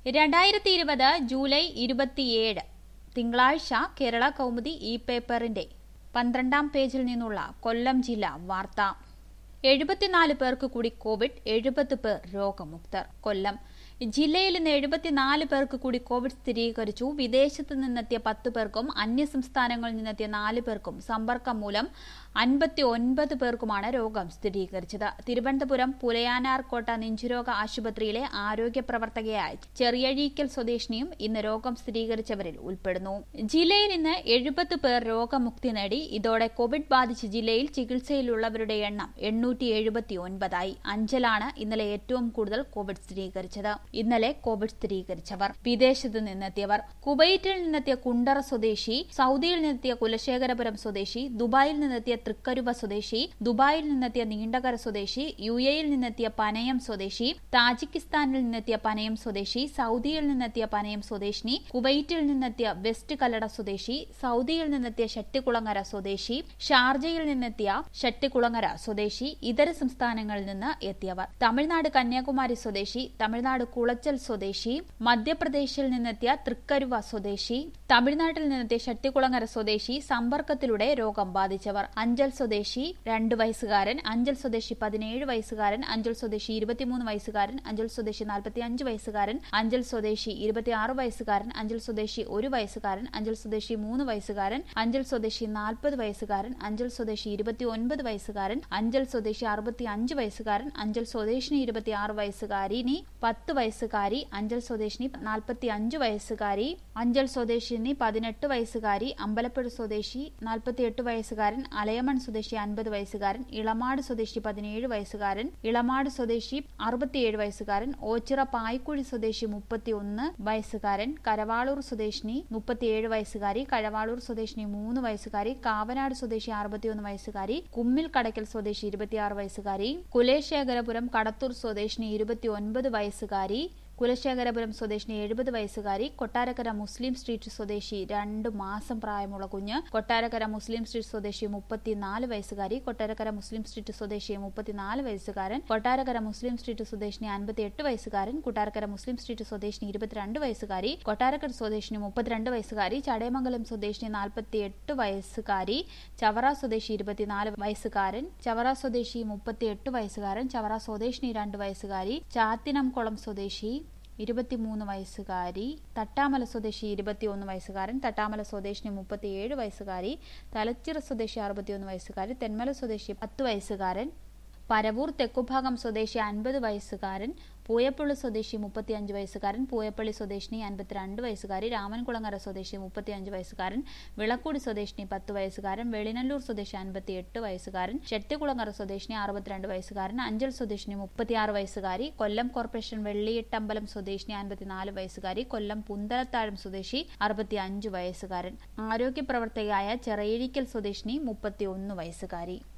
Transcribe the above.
രണ്ടായിരത്തി ഇരുപത് ജൂലൈ ഇരുപത്തിയേഴ് തിങ്കളാഴ്ച കേരള കൗമുദി ഇ പേപ്പറിന്റെ പന്ത്രണ്ടാം പേജിൽ നിന്നുള്ള കൊല്ലം ജില്ലാ വാർത്ത എഴുപത്തിനാല് പേർക്ക് കൂടി കോവിഡ് എഴുപത് പേർ രോഗമുക്തർ കൊല്ലം ജില്ലയിൽ ഇന്ന് എഴുപത്തിനാല് പേർക്ക് കൂടി കോവിഡ് സ്ഥിരീകരിച്ചു വിദേശത്ത് നിന്നെത്തിയ പത്ത് പേർക്കും അന്യസംസ്ഥാനങ്ങളിൽ നിന്നെത്തിയ നാല് പേർക്കും സമ്പർക്കം മൂലം അൻപത്തി ഒൻപത് പേർക്കുമാണ് രോഗം സ്ഥിരീകരിച്ചത് തിരുവനന്തപുരം പുലയാനാർകോട്ട നെഞ്ചുരോഗ ആശുപത്രിയിലെ ആരോഗ്യ പ്രവർത്തകയായ ചെറിയഴീക്കൽ സ്വദേശിനിയും ഇന്ന് രോഗം സ്ഥിരീകരിച്ചവരിൽ ഉൾപ്പെടുന്നു ജില്ലയിൽ ഇന്ന് എഴുപത് പേർ രോഗമുക്തി നേടി ഇതോടെ കോവിഡ് ബാധിച്ച് ജില്ലയിൽ ചികിത്സയിലുള്ളവരുടെ എണ്ണം എണ്ണൂറ്റി എഴുപത്തി ഒൻപതായി അഞ്ചലാണ് ഇന്നലെ ഏറ്റവും കൂടുതൽ കോവിഡ് സ്ഥിരീകരിച്ചത് ഇന്നലെ കോവിഡ് സ്ഥിരീകരിച്ചവർ വിദേശത്ത് നിന്നെത്തിയവർ കുവൈറ്റിൽ നിന്നെത്തിയ കുണ്ടറ സ്വദേശി സൗദിയിൽ നിന്നെത്തിയ കുലശേഖരപുരം സ്വദേശി ദുബായിൽ നിന്നെത്തിയ തൃക്കരുവ സ്വദേശി ദുബായിൽ നിന്നെത്തിയ നീണ്ടകര സ്വദേശി യു എയിൽ നിന്നെത്തിയ പനയം സ്വദേശി താജിക്കിസ്ഥാനിൽ നിന്നെത്തിയ പനയം സ്വദേശി സൗദിയിൽ നിന്നെത്തിയ പനയം സ്വദേശിനി കുവൈറ്റിൽ നിന്നെത്തിയ വെസ്റ്റ് കല്ലട സ്വദേശി സൗദിയിൽ നിന്നെത്തിയ ഷട്ടിക്കുളങ്ങര സ്വദേശി ഷാർജയിൽ നിന്നെത്തിയ ഷട്ടിക്കുളങ്ങര സ്വദേശി ഇതര സംസ്ഥാനങ്ങളിൽ നിന്ന് എത്തിയവർ തമിഴ്നാട് കന്യാകുമാരി സ്വദേശി തമിഴ്നാട് കുളച്ചൽ സ്വദേശി മധ്യപ്രദേശിൽ നിന്നെത്തിയ തൃക്കരുവ സ്വദേശി തമിഴ്നാട്ടിൽ നിന്നെത്തിയ ഷട്ടിക്കുളങ്ങര സ്വദേശി സമ്പർക്കത്തിലൂടെ രോഗം ബാധിച്ചവർ അഞ്ചൽ സ്വദേശി രണ്ട് വയസ്സുകാരൻ അഞ്ചൽ സ്വദേശി പതിനേഴ് വയസ്സുകാരൻ അഞ്ചൽ സ്വദേശി ഇരുപത്തിമൂന്ന് വയസ്സുകാരൻ അഞ്ചൽ സ്വദേശി നാൽപ്പത്തിയഞ്ച് വയസ്സുകാരൻ അഞ്ചൽ സ്വദേശി ഇരുപത്തിയാറ് വയസ്സുകാരൻ അഞ്ചൽ സ്വദേശി ഒരു വയസ്സുകാരൻ അഞ്ചൽ സ്വദേശി മൂന്ന് വയസ്സുകാരൻ അഞ്ചൽ സ്വദേശി നാൽപ്പത് വയസ്സുകാരൻ അഞ്ചൽ സ്വദേശി ഇരുപത്തിയൊൻപത് വയസ്സുകാരൻ അഞ്ചൽ സ്വദേശി അറുപത്തി അഞ്ച് വയസ്സുകാരൻ അഞ്ചൽ സ്വദേശിനി ഇരുപത്തിയാറ് വയസ്സുകാരിനി പത്ത് വയസ്സുകാരി അഞ്ചൽ സ്വദേശിനി നാൽപ്പത്തി അഞ്ച് വയസ്സുകാരി അഞ്ചൽ സ്വദേശിനി പതിനെട്ട് വയസ്സുകാരി അമ്പലപ്പുഴ സ്വദേശി നാൽപ്പത്തിയെട്ട് വയസ്സുകാരൻ അലയമൺ സ്വദേശി അൻപത് വയസ്സുകാരൻ ഇളമാട് സ്വദേശി പതിനേഴ് വയസ്സുകാരൻ ഇളമാട് സ്വദേശി അറുപത്തിയേഴ് വയസ്സുകാരൻ ഓച്ചിറ പായ്ക്കുഴി സ്വദേശി മുപ്പത്തിയൊന്ന് വയസ്സുകാരൻ കരവാളൂർ സ്വദേശിനി മുപ്പത്തിയേഴ് വയസ്സുകാരി കഴവാളൂർ സ്വദേശിനി മൂന്ന് വയസ്സുകാരി കാവനാട് സ്വദേശി അറുപത്തിയൊന്ന് വയസ്സുകാരി കുമ്മിൽ കടയ്ക്കൽ സ്വദേശി ഇരുപത്തിയാറ് വയസ്സുകാരി കുലേശേഖരപുരം കടത്തൂർ സ്വദേശിനി ഇരുപത്തിയൊൻപത് വയസ്സുകാരി കുലശേഖരപുരം സ്വദേശിനി എഴുപത് വയസ്സുകാരി കൊട്ടാരക്കര മുസ്ലിം സ്ട്രീറ്റ് സ്വദേശി രണ്ട് മാസം പ്രായമുള്ള കുഞ്ഞ് കൊട്ടാരക്കര മുസ്ലിം സ്ട്രീറ്റ് സ്വദേശി മുപ്പത്തിനാല് വയസ്സുകാരി കൊട്ടാരക്കര മുസ്ലിം സ്ട്രീറ്റ് സ്വദേശി മുപ്പത്തിനാല് വയസ്സുകാരൻ കൊട്ടാരക്കര മുസ്ലിം സ്ട്രീറ്റ് സ്വദേശിനി അൻപത്തിയെട്ട് വയസ്സുകാരൻ കൊട്ടാരക്കര മുസ്ലിം സ്ട്രീറ്റ് സ്വദേശിനി ഇരുപത്തിരണ്ട് വയസ്സുകാരി കൊട്ടാരക്കര സ്വദേശിനി മുപ്പത്തിരണ്ട് വയസ്സുകാരി ചടയമംഗലം സ്വദേശിനി നാൽപ്പത്തിയെട്ട് വയസ്സുകാരി ചവറ സ്വദേശി ഇരുപത്തിനാല് വയസ്സുകാരൻ ചവറ സ്വദേശി മുപ്പത്തിയെട്ട് വയസ്സുകാരൻ ചവറ സ്വദേശിനി രണ്ട് വയസ്സുകാരി ചാത്തിനംകുളം സ്വദേശി ഇരുപത്തിമൂന്ന് വയസ്സുകാരി തട്ടാമല സ്വദേശി ഇരുപത്തിയൊന്ന് വയസ്സുകാരൻ തട്ടാമല സ്വദേശിനി മുപ്പത്തിയേഴ് വയസ്സുകാരി തലച്ചിറ സ്വദേശി അറുപത്തിയൊന്ന് വയസ്സുകാരി തെന്മല സ്വദേശി പത്ത് വയസ്സുകാരൻ പരവൂർ തെക്കുഭാഗം സ്വദേശി അൻപത് വയസ്സുകാരൻ പൂയപ്പള്ളി സ്വദേശി മുപ്പത്തിയഞ്ച് വയസ്സുകാരൻ പൂയപ്പള്ളി സ്വദേശിനി അൻപത്തിരണ്ട് വയസ്സുകാരി രാമൻകുളങ്ങര സ്വദേശി മുപ്പത്തിയഞ്ച് വയസ്സുകാരൻ വിളക്കൂടി സ്വദേശിനി പത്ത് വയസ്സുകാരൻ വെളിനല്ലൂർ സ്വദേശി അൻപത്തിയെട്ട് വയസ്സുകാരൻ ചെട്ടിക്കുളങ്ങര സ്വദേശിനി അറുപത്തിരണ്ട് വയസ്സുകാരൻ അഞ്ചൽ സ്വദേശിനി മുപ്പത്തിയാറ് വയസ്സുകാരി കൊല്ലം കോർപ്പറേഷൻ വെള്ളിയിട്ടമ്പലം സ്വദേശിനി അൻപത്തിനാല് വയസ്സുകാരി കൊല്ലം പുന്തലത്താഴം സ്വദേശി അറുപത്തിയഞ്ച് വയസ്സുകാരൻ ആരോഗ്യ പ്രവർത്തകയായ ചെറയിഴിക്കൽ സ്വദേശിനി മുപ്പത്തിയൊന്ന് വയസ്സുകാരി